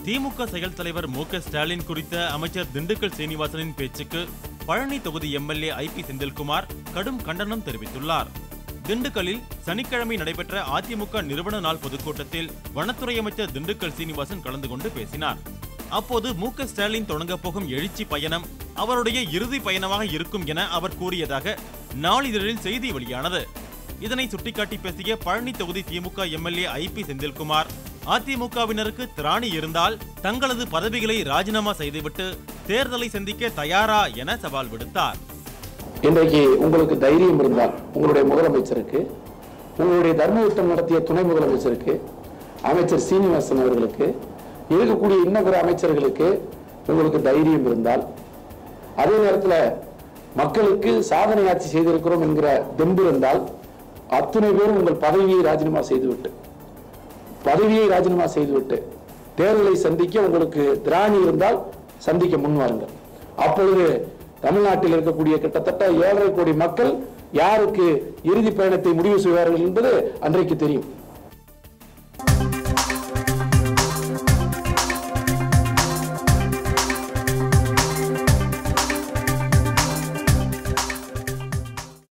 திமுக செயல் தலைவர் மு க ஸ்டாலின் குறித்த அமைச்சர் திண்டுக்கல் சீனிவாசனின் பேச்சுக்கு பழனி தொகுதி எம்எல்ஏ ஐ பி செந்தில்குமார் கடும் கண்டனம் தெரிவித்துள்ளார் திண்டுக்கல்லில் சனிக்கிழமை நடைபெற்ற அதிமுக நிறுவன நாள் பொதுக்கூட்டத்தில் வனத்துறை அமைச்சர் திண்டுக்கல் சீனிவாசன் கலந்து கொண்டு பேசினார் அப்போது மு க ஸ்டாலின் தொடங்கப் போகும் எழுச்சி பயணம் அவருடைய இறுதி பயணமாக இருக்கும் என அவர் கூறியதாக நாளிதழில் செய்தி வெளியானது இதனை சுட்டிக்காட்டி பேசிய பழனி தொகுதி திமுக எம்எல்ஏ ஐ பி செந்தில்குமார் அதிமுகவினருக்கு திராணி இருந்தால் தங்களது பதவிகளை ராஜினாமா செய்துவிட்டு தேர்தலை சந்திக்க தயாரா என சவால் விடுத்தார் இன்றைக்கு உங்களுக்கு தைரியம் இருந்தால் உங்களுடைய முதலமைச்சருக்கு உங்களுடைய தர்ம யுத்தம் நடத்திய துணை முதலமைச்சருக்கு அமைச்சர் சீனிவாசன் அவர்களுக்கு இருக்கக்கூடிய இன்னும் பிற அமைச்சர்களுக்கு உங்களுக்கு தைரியம் இருந்தால் அதே நேரத்தில் மக்களுக்கு சாதனை ஆட்சி செய்திருக்கிறோம் என்கிற தெம்பு இருந்தால் அத்தனை பேரும் உங்கள் பதவியை ராஜினாமா செய்துவிட்டு பதவியை ராஜினாமா செய்துவிட்டு தேர்தலை சந்திக்க உங்களுக்கு திராணி இருந்தால் சந்திக்க முன்வாருங்கள் அப்பொழுது தமிழ்நாட்டில் இருக்கக்கூடிய கிட்டத்தட்ட ஏழரை கோடி மக்கள் யாருக்கு இறுதி பயணத்தை முடிவு செய்வார்கள் என்பது அன்றைக்கு தெரியும்